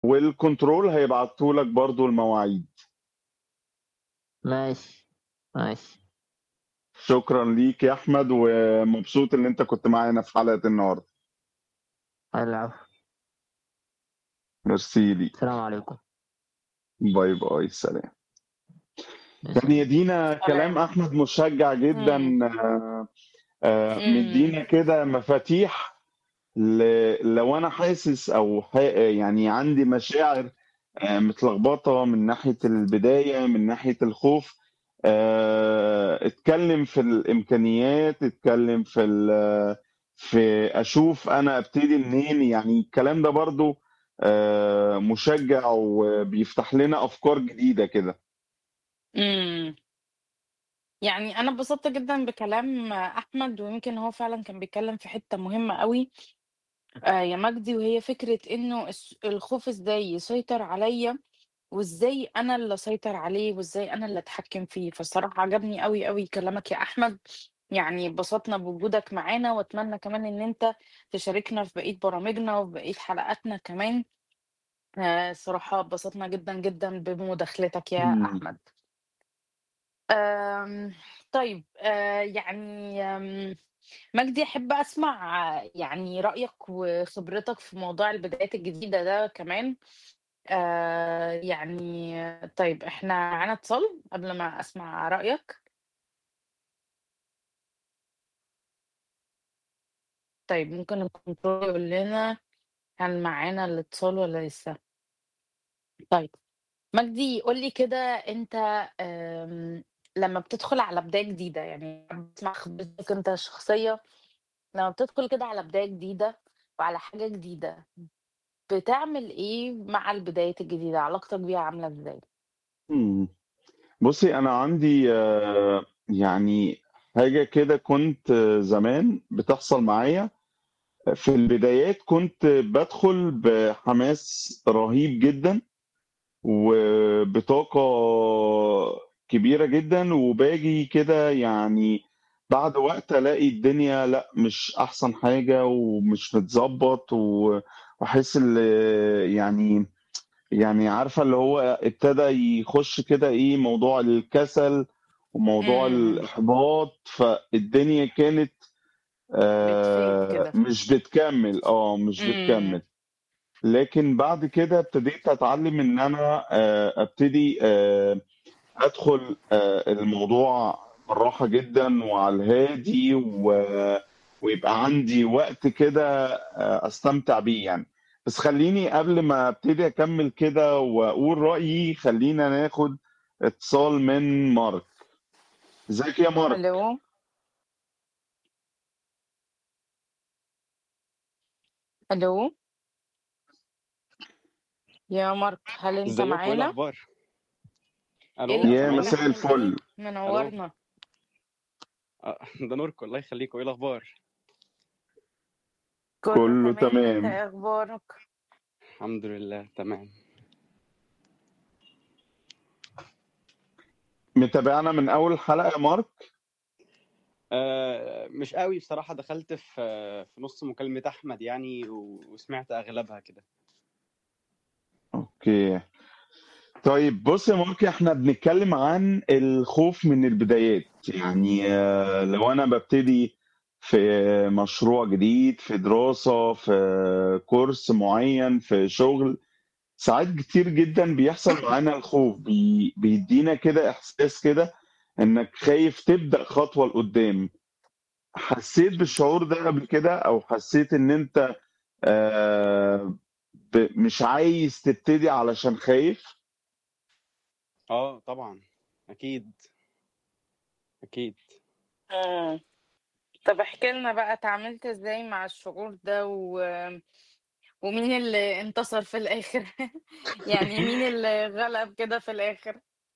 والكنترول هيبعتوا لك برضو المواعيد ماشي ماشي شكرا ليك يا احمد ومبسوط ان انت كنت معانا في حلقة النهاردة العفو ميرسي ليك السلام عليكم باي باي سلام ماشي. يعني يدينا كلام احمد مشجع جدا مم. آه، آه، مم. مدينا كده مفاتيح ل- لو انا حاسس او ح- يعني عندي مشاعر آه، متلخبطه من ناحيه البدايه من ناحيه الخوف آه، اتكلم في الامكانيات اتكلم في ال- في اشوف انا ابتدي منين يعني الكلام ده برضو آه، مشجع وبيفتح لنا افكار جديده كده امم يعني انا اتبسطت جدا بكلام احمد ويمكن هو فعلا كان بيتكلم في حتة مهمة قوي آه يا مجدي وهي فكرة انه الس- الخوف ازاي يسيطر عليا وازاي انا اللي اسيطر عليه وازاي انا اللي اتحكم فيه فالصراحة عجبني قوي قوي كلامك يا احمد يعني اتبسطنا بوجودك معانا واتمنى كمان ان انت تشاركنا في بقية برامجنا وفي بقية حلقاتنا كمان آه صراحة اتبسطنا جدا جدا بمداخلتك يا مم. احمد آم، طيب آه، يعني آم، مجدي أحب أسمع آه، يعني رأيك وخبرتك في موضوع البدايات الجديدة ده كمان آه، يعني آه، طيب احنا معانا اتصال قبل ما أسمع رأيك طيب ممكن الكنترول يقول لنا هل معانا الاتصال ولا لسه طيب مجدي قول لي كده انت آم، لما بتدخل على بداية جديدة يعني بتسمع خبرتك انت الشخصية لما بتدخل كده على بداية جديدة وعلى حاجة جديدة بتعمل ايه مع البدايات الجديدة علاقتك بيها عاملة ازاي مم. بصي انا عندي آه، يعني حاجه كده كنت آه، زمان بتحصل معايا في البدايات كنت بدخل بحماس رهيب جدا وبطاقه كبيره جدا وباجي كده يعني بعد وقت الاقي الدنيا لا مش احسن حاجه ومش متظبط و- واحس ان يعني يعني عارفة اللي هو ابتدى يخش كده ايه موضوع الكسل وموضوع امم الإحباط فالدنيا كانت بتفيد آه كده مش بتكمل اه مش امم بتكمل لكن بعد كده ابتديت اتعلم ان انا آه ابتدي آه ادخل آه الموضوع بالراحة جدا وعلى الهادي و- ويبقى عندي وقت كده آه استمتع بيه يعني بس خليني قبل ما ابتدي اكمل كده واقول رأيي خلينا ناخد اتصال من مارك ازيك يا مارك الو الو يا مارك هل انت ازيكم ايه معانا الاخبار ايه الو يا الاخبار مساء سامعني عامل ايه الفل منورنا آه، ده نوركم الله يخليكم ايه الاخبار كله كله تمام انت تمام ايه اخبارك الحمد لله تمام متابعنا من اول حلقة يا مارك آه مش قوي بصراحة دخلت في في نص مكالمة احمد يعني و- وسمعت اغلبها كده اوكي طيب بص يا مارك احنا بنتكلم عن الخوف من البدايات يعني آه، لو انا ببتدي في مشروع جديد في دراسة في كورس معين في شغل ساعات كتير جدا بيحصل معانا الخوف بي بيدينا كده احساس كده انك خايف تبدأ خطوة لقدام حسيت بالشعور ده قبل كده او حسيت ان انت آه ب- مش عايز تبتدي علشان خايف اه طبعا اكيد اكيد مم. طب احكي لنا بقى اتعاملت ازاي مع الشعور ده و... ومين اللي انتصر في الاخر يعني مين اللي غلب كده في الاخر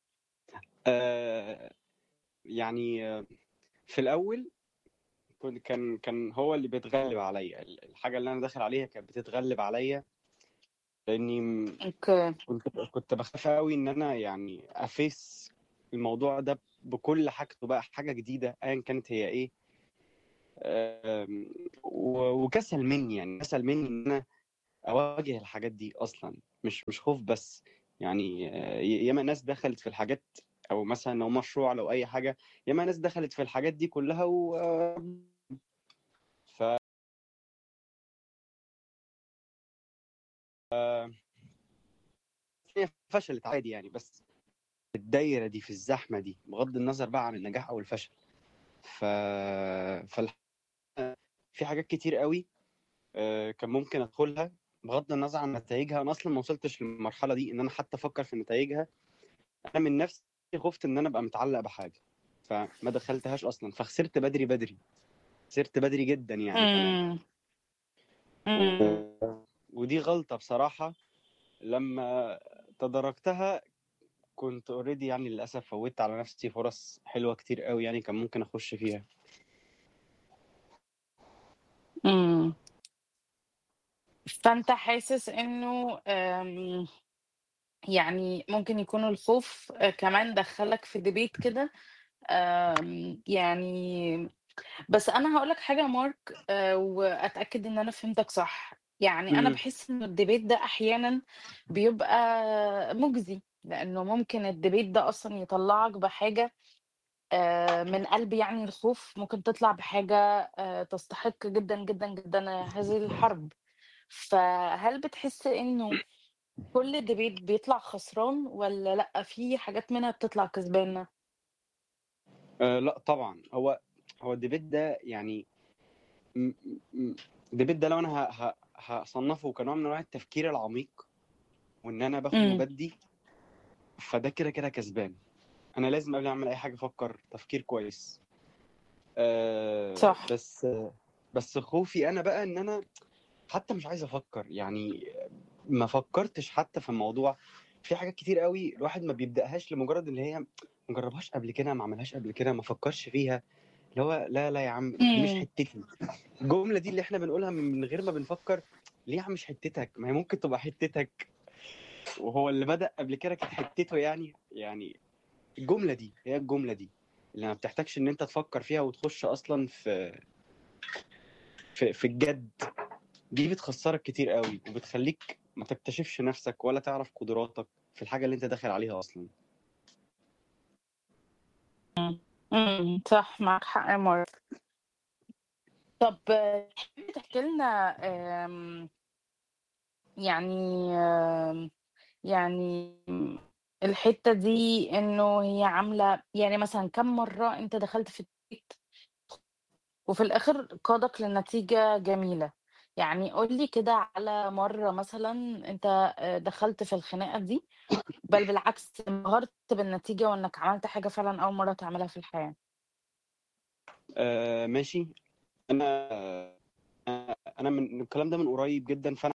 آه يعني آه، في الاول كنت كان كان هو اللي بيتغلب عليا ال- الحاجة اللي انا داخل عليها كانت بتتغلب عليا لاني م- اوكي كنت كنت بخاف قوي ان انا يعني افيس الموضوع ده بكل حاجته بقى حاجه جديده ايا كانت هي ايه أم، و- وكسل مني يعني كسل مني ان انا اواجه الحاجات دي اصلا مش مش خوف بس يعني آه، ي- ياما ناس دخلت في الحاجات او مثلا لو مشروع لو اي حاجه ياما ناس دخلت في الحاجات دي كلها و آه، ف هي فشلت عادي يعني بس الدايره دي في الزحمه دي بغض النظر بقى عن النجاح او الفشل ف فالح... في حاجات كتير قوي آه، كان ممكن ادخلها بغض النظر عن نتائجها انا اصلا ما وصلتش للمرحله دي ان انا حتى افكر في نتائجها انا من نفسي خفت ان انا ابقى متعلق بحاجه فما دخلتهاش اصلا فخسرت بدري بدري خسرت بدري جدا يعني كمان امم امم و- ودي غلطه بصراحه لما تداركتها كنت اوريدي يعني للاسف فوتت على نفسي فرص حلوه كتير قوي يعني كان ممكن اخش فيها امم فانت حاسس انه أم، يعني ممكن يكون الخوف آه، كمان دخلك في ديبيت كده أم، يعني بس انا هقولك حاجة يا مارك آه، واتأكد ان انا فهمتك صح يعني انا امم بحس ان الديبيت ده احيانا بيبقى مجزي لانه ممكن الديبيت ده اصلا يطلعك بحاجة آه، من قلب يعني الخوف ممكن تطلع بحاجة آه، تستحق جدا جدا جدا هذه الحرب فهل بتحس انه كل ديبيت بيطلع خسران ولا لأ في حاجات منها بتطلع كسبانة؟ آه لا طبعا هو هو الديبيت ده يعني م- م- الديبيت ده لو انا ه- ه- هصنفه كنوع من انواع التفكير العميق وان انا باخد امم وبدي فده كده كده كسبان انا لازم قبل ما اعمل اي حاجه افكر تفكير كويس آه صح بس بس خوفي انا بقى ان انا حتى مش عايز افكر يعني ما فكرتش حتى في الموضوع في حاجات كتير قوي الواحد ما بيبداهاش لمجرد اللي هي ما جربهاش قبل كده ما عملهاش قبل كده ما فكرش فيها اللي هو لا لا يا عم دي مش امم حتتي الجمله دي اللي احنا بنقولها من غير ما بنفكر ليه يا عم مش حتتك ما هي ممكن تبقى حتتك وهو اللي بدأ قبل كده كانت حتته يعني يعني الجمله دي هي الجمله دي اللي ما بتحتاجش ان انت تفكر فيها وتخش اصلا في في, في الجد دي بتخسرك كتير قوي وبتخليك ما تكتشفش نفسك ولا تعرف قدراتك في الحاجه اللي انت داخل عليها اصلا امم صح معك حق يا مارك طب آه، تحب تحكي لنا آم، يعني آم، يعني الحتة دي انه هي عاملة يعني مثلا كم مرة انت دخلت في الديت وفي الاخر قادك لنتيجة جميلة يعني قولي كده على مرة مثلا انت آه، دخلت في الخناقة دي بل بالعكس انبهرت بالنتيجة وانك عملت حاجة فعلا اول مرة تعملها في الحياة آه ماشي انا انا من الكلام ده من قريب جدا فانا